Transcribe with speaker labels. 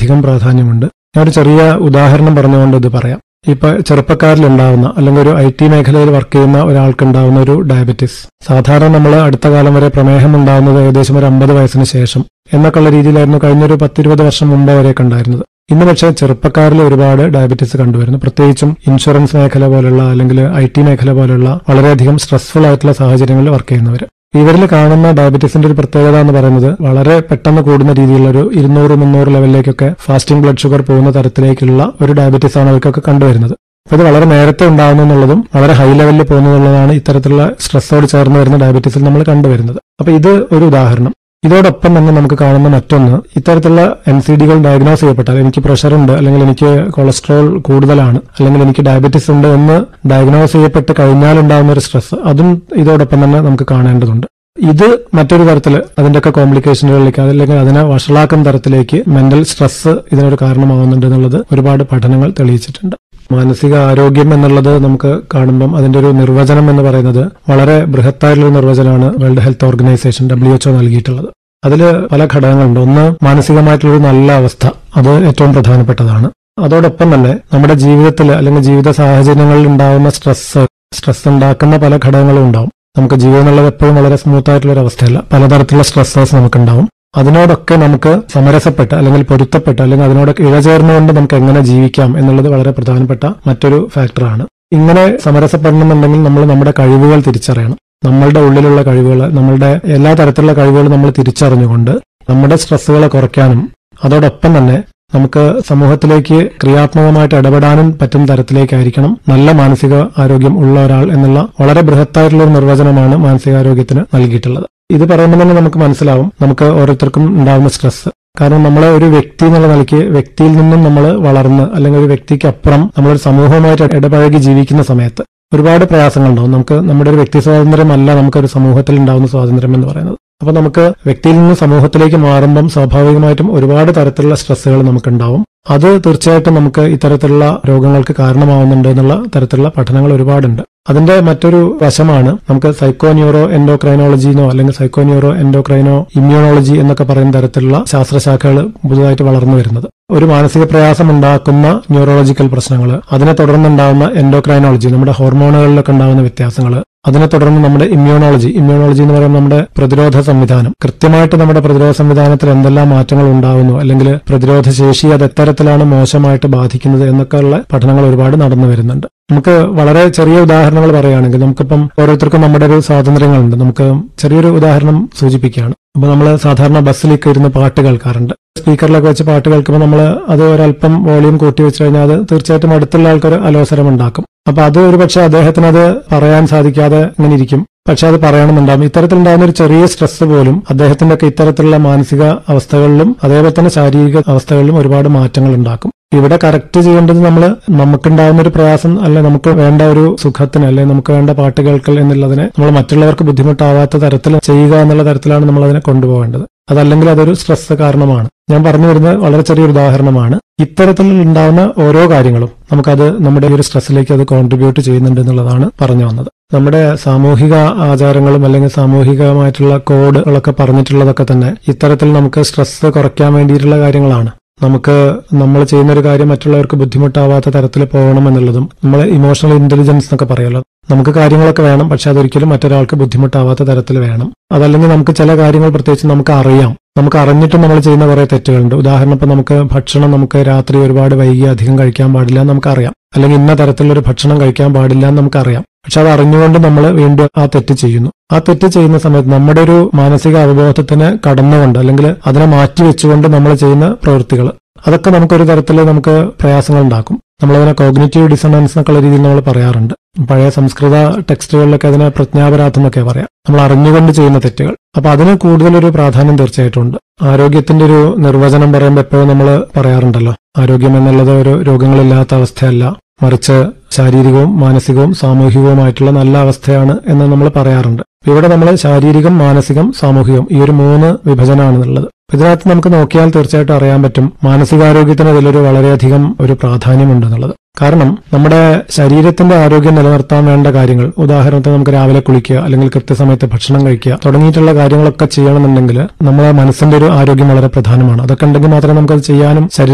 Speaker 1: വളരെയധികം പ്രാധാന്യമുണ്ട് ഞാൻ ഒരു ചെറിയ ഉദാഹരണം പറഞ്ഞുകൊണ്ട് ഇത് പറയാം ഇപ്പൊ ചെറുപ്പക്കാരിലുണ്ടാവുന്ന അല്ലെങ്കിൽ ഒരു ഐ ടി മേഖലയിൽ വർക്ക് ചെയ്യുന്ന ഒരാൾക്ക് ഉണ്ടാവുന്ന ഒരു ഡയബറ്റിസ് സാധാരണ നമ്മൾ അടുത്ത കാലം വരെ പ്രമേഹം ഉണ്ടാവുന്നത് ഏകദേശം ഒരു അമ്പത് വയസ്സിന് ശേഷം എന്നൊക്കെയുള്ള രീതിയിലായിരുന്നു കഴിഞ്ഞൊരു പത്തിരുപത് വർഷം മുമ്പ് വരെയൊക്കെ ഉണ്ടായിരുന്നത് ഇന്ന് പക്ഷേ ചെറുപ്പക്കാരിൽ ഒരുപാട് ഡയബറ്റിസ് കണ്ടുവരുന്നു പ്രത്യേകിച്ചും ഇൻഷുറൻസ് മേഖല പോലുള്ള അല്ലെങ്കിൽ ഐ ടി മേഖല പോലുള്ള വളരെയധികം സ്ട്രെസ്ഫുൾ ആയിട്ടുള്ള സാഹചര്യങ്ങളിൽ വർക്ക് ചെയ്യുന്നവർ ഇവരിൽ കാണുന്ന ഡയബറ്റീസിന്റെ ഒരു പ്രത്യേകത എന്ന് പറയുന്നത് വളരെ പെട്ടെന്ന് കൂടുന്ന രീതിയിലുള്ള ഒരു ഇരുന്നൂറ് മുന്നൂറ് ലെവലിലേക്കൊക്കെ ഫാസ്റ്റിംഗ് ബ്ലഡ് ഷുഗർ പോകുന്ന തരത്തിലേക്കുള്ള ഒരു ഡയബറ്റീസ് ആണ് അവർക്കൊക്കെ കണ്ടുവരുന്നത് അപ്പൊ ഇത് വളരെ നേരത്തെ ഉണ്ടാകുന്നു എന്നുള്ളതും വളരെ ഹൈ ലെവലിൽ പോകുന്നു എന്നുള്ളതാണ് ഇത്തരത്തിലുള്ള സ്ട്രെസ്സോട് ചേർന്ന് വരുന്ന ഡയബറ്റീസിൽ നമ്മൾ കണ്ടുവരുന്നത് അപ്പൊ ഇത് ഒരു ഉദാഹരണം ഇതോടൊപ്പം തന്നെ നമുക്ക് കാണുന്ന മറ്റൊന്ന് ഇത്തരത്തിലുള്ള എൻ സി ഡികൾ ഡയഗ്നോസ് ചെയ്യപ്പെട്ടാൽ എനിക്ക് പ്രഷർ ഉണ്ട് അല്ലെങ്കിൽ എനിക്ക് കൊളസ്ട്രോൾ കൂടുതലാണ് അല്ലെങ്കിൽ എനിക്ക് ഡയബറ്റിസ് ഉണ്ട് എന്ന് ഡയഗ്നോസ് ചെയ്യപ്പെട്ട് കഴിഞ്ഞാൽ ഉണ്ടാകുന്ന ഒരു സ്ട്രെസ് അതും ഇതോടൊപ്പം തന്നെ നമുക്ക് കാണേണ്ടതുണ്ട് ഇത് മറ്റൊരു തരത്തിൽ അതിന്റെയൊക്കെ കോംപ്ലിക്കേഷനുകളിലേക്ക് അല്ലെങ്കിൽ അതിനെ വഷളാക്കുന്ന തരത്തിലേക്ക് മെന്റൽ സ്ട്രെസ് ഇതിനൊരു കാരണമാവുന്നുണ്ട് എന്നുള്ളത് ഒരുപാട് പഠനങ്ങൾ തെളിയിച്ചിട്ടുണ്ട് മാനസിക ആരോഗ്യം എന്നുള്ളത് നമുക്ക് കാണുമ്പം അതിന്റെ ഒരു നിർവചനം എന്ന് പറയുന്നത് വളരെ ബൃഹത്തായിട്ടുള്ള നിർവചനമാണ് world health organization W HO നൽകിയിട്ടുള്ളത് അതിൽ പല ഘടകങ്ങളുണ്ട് ഒന്ന് മാനസികമായിട്ടുള്ളൊരു നല്ല അവസ്ഥ അത് ഏറ്റവും പ്രധാനപ്പെട്ടതാണ് അതോടൊപ്പം തന്നെ നമ്മുടെ ജീവിതത്തിൽ അല്ലെങ്കിൽ ജീവിത സാഹചര്യങ്ങളിൽ ഉണ്ടാകുന്ന സ്ട്രെസ് സ്ട്രെസ് ഉണ്ടാക്കുന്ന പല ഘടകങ്ങളും ഉണ്ടാവും നമുക്ക് ജീവിതം എന്നുള്ളത് എപ്പോഴും വളരെ സ്മൂത്ത് ആയിട്ടുള്ള ഒരു അവസ്ഥയല്ല പലതരത്തിലുള്ള സ്ട്രെസ്സേഴ്സ് നമുക്കുണ്ടാവും അതിനോടൊക്കെ നമുക്ക് സമരസപ്പെട്ട് അല്ലെങ്കിൽ പൊരുത്തപ്പെട്ട് അല്ലെങ്കിൽ അതിനോടൊക്കെ ഇഴചേർന്നുകൊണ്ട് നമുക്ക് എങ്ങനെ ജീവിക്കാം എന്നുള്ളത് വളരെ പ്രധാനപ്പെട്ട മറ്റൊരു ഫാക്ടറാണ് ഇങ്ങനെ സമരസപ്പെടണമെന്നുണ്ടെങ്കിൽ നമ്മൾ നമ്മുടെ കഴിവുകൾ തിരിച്ചറിയണം നമ്മളുടെ ഉള്ളിലുള്ള കഴിവുകൾ നമ്മളുടെ എല്ലാ തരത്തിലുള്ള കഴിവുകൾ നമ്മൾ തിരിച്ചറിഞ്ഞുകൊണ്ട് നമ്മുടെ സ്ട്രെസ്സുകളെ കുറയ്ക്കാനും അതോടൊപ്പം തന്നെ നമുക്ക് സമൂഹത്തിലേക്ക് ക്രിയാത്മകമായിട്ട് ഇടപെടാനും പറ്റുന്ന തരത്തിലേക്കായിരിക്കണം നല്ല മാനസിക ആരോഗ്യം ഉള്ള ഒരാൾ എന്നുള്ള വളരെ ബൃഹത്തായിട്ടുള്ള ഒരു നിർവചനമാണ് മാനസികാരോഗ്യത്തിന് നൽകിയിട്ടുള്ളത് ഇത് പറയുമ്പോൾ തന്നെ നമുക്ക് മനസ്സിലാവും നമുക്ക് ഓരോരുത്തർക്കും ഉണ്ടാകുന്ന സ്ട്രെസ് കാരണം നമ്മൾ ഒരു വ്യക്തി എന്നുള്ള നിലയ്ക്ക് വ്യക്തിയിൽ നിന്നും നമ്മൾ വളർന്ന് അല്ലെങ്കിൽ ഒരു വ്യക്തിക്ക് അപ്പുറം നമ്മളൊരു സമൂഹവുമായിട്ട് ഇടപഴകി ജീവിക്കുന്ന സമയത്ത് ഒരുപാട് പ്രയാസങ്ങളുണ്ടാവും നമുക്ക് നമ്മുടെ ഒരു വ്യക്തി സ്വാതന്ത്ര്യമല്ല നമുക്കൊരു സമൂഹത്തിൽ ഉണ്ടാകുന്ന സ്വാതന്ത്ര്യം എന്ന് പറയുന്നത് അപ്പൊ നമുക്ക് വ്യക്തിയിൽ നിന്ന് സമൂഹത്തിലേക്ക് മാറുമ്പം സ്വാഭാവികമായിട്ടും ഒരുപാട് തരത്തിലുള്ള സ്ട്രെസ്സുകൾ നമുക്കുണ്ടാവും അത് തീർച്ചയായിട്ടും നമുക്ക് ഇത്തരത്തിലുള്ള രോഗങ്ങൾക്ക് കാരണമാവുന്നുണ്ട് എന്നുള്ള തരത്തിലുള്ള പഠനങ്ങൾ ഒരുപാടുണ്ട് അതിന്റെ മറ്റൊരു വശമാണ് നമുക്ക് സൈക്കോ ന്യൂറോ എൻഡോക്രൈനോളജിനോ അല്ലെങ്കിൽ സൈക്കോ ന്യൂറോ എൻഡോക്രൈനോ ഇമ്മ്യൂണോളജി എന്നൊക്കെ പറയുന്ന തരത്തിലുള്ള ശാസ്ത്രശാഖകൾ പുതുതായിട്ട് വളർന്നു വരുന്നത് ഒരു മാനസിക പ്രയാസം ഉണ്ടാക്കുന്ന ന്യൂറോളജിക്കൽ പ്രശ്നങ്ങൾ അതിനെ തുടർന്നുണ്ടാകുന്ന എൻഡോക്രൈനോളജി നമ്മുടെ ഹോർമോണുകളിലൊക്കെ ഉണ്ടാകുന്ന വ്യത്യാസങ്ങൾ അതിനെ തുടർന്ന് നമ്മുടെ ഇമ്മ്യൂണോളജി ഇമ്മ്യൂണോളജി എന്ന് പറയുമ്പോൾ നമ്മുടെ പ്രതിരോധ സംവിധാനം കൃത്യമായിട്ട് നമ്മുടെ പ്രതിരോധ സംവിധാനത്തിൽ എന്തെല്ലാം മാറ്റങ്ങൾ ഉണ്ടാകുന്നു അല്ലെങ്കിൽ പ്രതിരോധ ശേഷി അത് എത്തരത്തിലാണ് മോശമായിട്ട് ബാധിക്കുന്നത് എന്നൊക്കെയുള്ള പഠനങ്ങൾ ഒരുപാട് നടന്നു വരുന്നുണ്ട് നമുക്ക് വളരെ ചെറിയ ഉദാഹരണങ്ങൾ പറയുകയാണെങ്കിൽ നമുക്കിപ്പം ഓരോരുത്തർക്കും നമ്മുടെ ഒരു സ്വാതന്ത്ര്യങ്ങളുണ്ട് നമുക്ക് ചെറിയൊരു ഉദാഹരണം സൂചിപ്പിക്കുകയാണ് അപ്പൊ നമ്മൾ സാധാരണ ബസ്സിലൊക്കെ ഇരുന്ന് പാട്ട് കേൾക്കാറുണ്ട് സ്പീക്കറിലൊക്കെ വെച്ച് പാട്ട് കേൾക്കുമ്പോൾ നമ്മൾ അത് ഒരല്പം വോളിയം കൂട്ടി വെച്ച് കഴിഞ്ഞാൽ അത് തീർച്ചയായിട്ടും അടുത്തുള്ള ആൾക്കൊരു അലോസരം ഉണ്ടാക്കും അപ്പൊ അത് ഒരു പക്ഷെ അദ്ദേഹത്തിന് അത് പറയാൻ സാധിക്കാതെ ഇങ്ങനെ ഇരിക്കും പക്ഷെ അത് പറയണമെന്നുണ്ടാവും ഇത്തരത്തിലുണ്ടാകുന്ന ഒരു ചെറിയ സ്ട്രെസ് പോലും അദ്ദേഹത്തിന്റെ ഒക്കെ ഇത്തരത്തിലുള്ള മാനസിക അവസ്ഥകളിലും അതേപോലെ തന്നെ ശാരീരിക അവസ്ഥകളിലും ഒരുപാട് മാറ്റങ്ങൾ ഉണ്ടാക്കും ഇവിടെ കറക്റ്റ് ചെയ്യേണ്ടത് നമ്മൾ നമുക്കുണ്ടാകുന്ന ഒരു പ്രയാസം അല്ലെ നമുക്ക് വേണ്ട ഒരു സുഖത്തിന് അല്ലെ നമുക്ക് വേണ്ട പാട്ട് കേൾക്കൽ എന്നുള്ളതിനെ നമ്മൾ മറ്റുള്ളവർക്ക് ബുദ്ധിമുട്ടാവാത്ത തരത്തിൽ ചെയ്യുക എന്നുള്ള തരത്തിലാണ് നമ്മൾ അതിനെ കൊണ്ടുപോകേണ്ടത് അതല്ലെങ്കിൽ അതൊരു സ്ട്രെസ് കാരണമാണ് ഞാൻ പറഞ്ഞു വരുന്നത് വളരെ ചെറിയൊരു ഉദാഹരണമാണ് ഇത്തരത്തിൽ ഉണ്ടാകുന്ന ഓരോ കാര്യങ്ങളും നമുക്കത് നമ്മുടെ ഈ ഒരു സ്ട്രെസ്സിലേക്ക് അത് കോൺട്രിബ്യൂട്ട് ചെയ്യുന്നുണ്ട് എന്നുള്ളതാണ് പറഞ്ഞു വന്നത് നമ്മുടെ സാമൂഹിക ആചാരങ്ങളും അല്ലെങ്കിൽ സാമൂഹികമായിട്ടുള്ള കോഡുകളൊക്കെ പറഞ്ഞിട്ടുള്ളതൊക്കെ തന്നെ ഇത്തരത്തിൽ നമുക്ക് സ്ട്രെസ് കുറയ്ക്കാൻ വേണ്ടിയിട്ടുള്ള കാര്യങ്ങളാണ് നമുക്ക് നമ്മൾ ചെയ്യുന്ന ഒരു കാര്യം മറ്റുള്ളവർക്ക് ബുദ്ധിമുട്ടാവാത്ത തരത്തിൽ പോകണം എന്നുള്ളതും നമ്മൾ ഇമോഷണൽ ഇന്റലിജൻസ് എന്നൊക്കെ പറയുമല്ലോ നമുക്ക് കാര്യങ്ങളൊക്കെ വേണം പക്ഷെ അതൊരിക്കലും മറ്റൊരാൾക്ക് ബുദ്ധിമുട്ടാവാത്ത തരത്തിൽ വേണം അതല്ലെങ്കിൽ നമുക്ക് ചില കാര്യങ്ങൾ പ്രത്യേകിച്ച് നമുക്ക് അറിയാം നമുക്ക് അറിഞ്ഞിട്ടും നമ്മൾ ചെയ്യുന്ന കുറെ തെറ്റുകളുണ്ട് ഉദാഹരണം ഇപ്പം നമുക്ക് ഭക്ഷണം നമുക്ക് രാത്രി ഒരുപാട് വൈകി അധികം കഴിക്കാൻ പാടില്ല എന്ന് നമുക്കറിയാം അല്ലെങ്കിൽ ഇന്ന തരത്തിലൊരു ഭക്ഷണം കഴിക്കാൻ പാടില്ല എന്ന് നമുക്കറിയാം പക്ഷെ അത് അറിഞ്ഞുകൊണ്ട് നമ്മൾ വീണ്ടും ആ തെറ്റ് ചെയ്യുന്നു ആ തെറ്റ് ചെയ്യുന്ന സമയത്ത് നമ്മുടെ ഒരു മാനസിക അവബോധത്തിന് കടന്നുകൊണ്ട് അല്ലെങ്കിൽ അതിനെ മാറ്റി വെച്ചുകൊണ്ട് നമ്മൾ ചെയ്യുന്ന പ്രവൃത്തികൾ അതൊക്കെ നമുക്കൊരു തരത്തിൽ നമുക്ക് പ്രയാസങ്ങൾ ഉണ്ടാക്കും നമ്മളതിനെ കോഗ്നേറ്റീവ് ഡിസണൻസ് എന്നൊക്കെയുള്ള രീതിയിൽ നമ്മൾ പറയാറുണ്ട് പഴയ സംസ്കൃത ടെക്സ്റ്റുകളിലൊക്കെ അതിനെ പ്രജ്ഞാപരാധം എന്നൊക്കെ പറയാം നമ്മൾ അറിഞ്ഞുകൊണ്ട് ചെയ്യുന്ന തെറ്റുകൾ അപ്പൊ അതിന് കൂടുതലൊരു പ്രാധാന്യം തീർച്ചയായിട്ടും ഉണ്ട് ആരോഗ്യത്തിന്റെ ഒരു നിർവചനം പറയുമ്പോൾ എപ്പോഴും നമ്മൾ പറയാറുണ്ടല്ലോ ആരോഗ്യം എന്നുള്ളത് ഒരു രോഗങ്ങളില്ലാത്ത അവസ്ഥയല്ല മറിച്ച് ശാരീരികവും മാനസികവും സാമൂഹികവുമായിട്ടുള്ള നല്ല അവസ്ഥയാണ് എന്ന് നമ്മൾ പറയാറുണ്ട് ഇവിടെ നമ്മൾ ശാരീരികം മാനസികം സാമൂഹികം ഈ ഒരു മൂന്ന് വിഭജനമാണെന്നുള്ളത് ഇതിനകത്ത് നമുക്ക് നോക്കിയാൽ തീർച്ചയായിട്ടും അറിയാൻ പറ്റും മാനസികാരോഗ്യത്തിന് ഇതിലൊരു വളരെയധികം ഒരു പ്രാധാന്യമുണ്ടെന്നുള്ളത് കാരണം നമ്മുടെ ശരീരത്തിന്റെ ആരോഗ്യം നിലനിർത്താൻ വേണ്ട കാര്യങ്ങൾ ഉദാഹരണത്തിന് നമുക്ക് രാവിലെ കുളിക്കുക അല്ലെങ്കിൽ കൃത്യസമയത്ത് ഭക്ഷണം കഴിക്കുക തുടങ്ങിയിട്ടുള്ള കാര്യങ്ങളൊക്കെ ചെയ്യണമെന്നുണ്ടെങ്കിൽ നമ്മളെ മനസ്സിന്റെ ഒരു ആരോഗ്യം വളരെ പ്രധാനമാണ് അതൊക്കെ ഉണ്ടെങ്കിൽ മാത്രമേ നമുക്കത് ചെയ്യാനും ശരീര